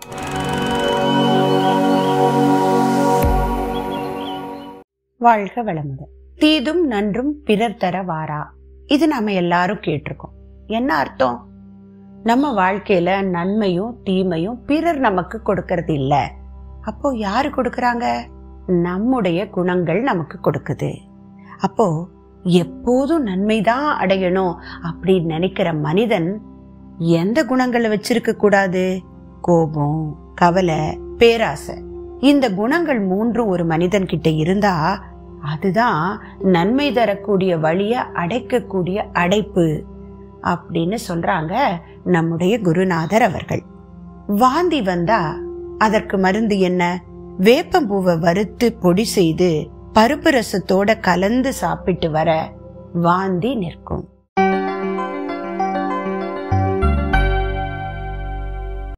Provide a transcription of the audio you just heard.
வாழ்க வளமுடன் தீதும் நன்றும் பிறர் தர வாரா இது நாம எல்லாரும் கேட்டிருக்கோம் என்ன அர்த்தம் நம்ம வாழ்க்கையில நன்மையும் தீமையும் பிறர் நமக்கு கொடுக்கறது இல்ல அப்போ யாரு கொடுக்கறாங்க நம்முடைய குணங்கள் நமக்கு கொடுக்குது அப்போ எப்போதும் நன்மைதான் அடையணும் அப்படின்னு நினைக்கிற மனிதன் எந்த குணங்களை வச்சிருக்க கூடாது கோபம் கவலை பேராசை இந்த குணங்கள் மூன்றும் ஒரு மனிதன் கிட்ட இருந்தா அதுதான் நன்மை தரக்கூடிய வழிய அடைக்கக்கூடிய அடைப்பு அப்படின்னு சொல்றாங்க நம்முடைய குருநாதர் அவர்கள் வாந்தி வந்தா அதற்கு மருந்து என்ன வேப்பம்பூவை வறுத்து பொடி செய்து பருப்பு ரசத்தோட கலந்து சாப்பிட்டு வர வாந்தி நிற்கும்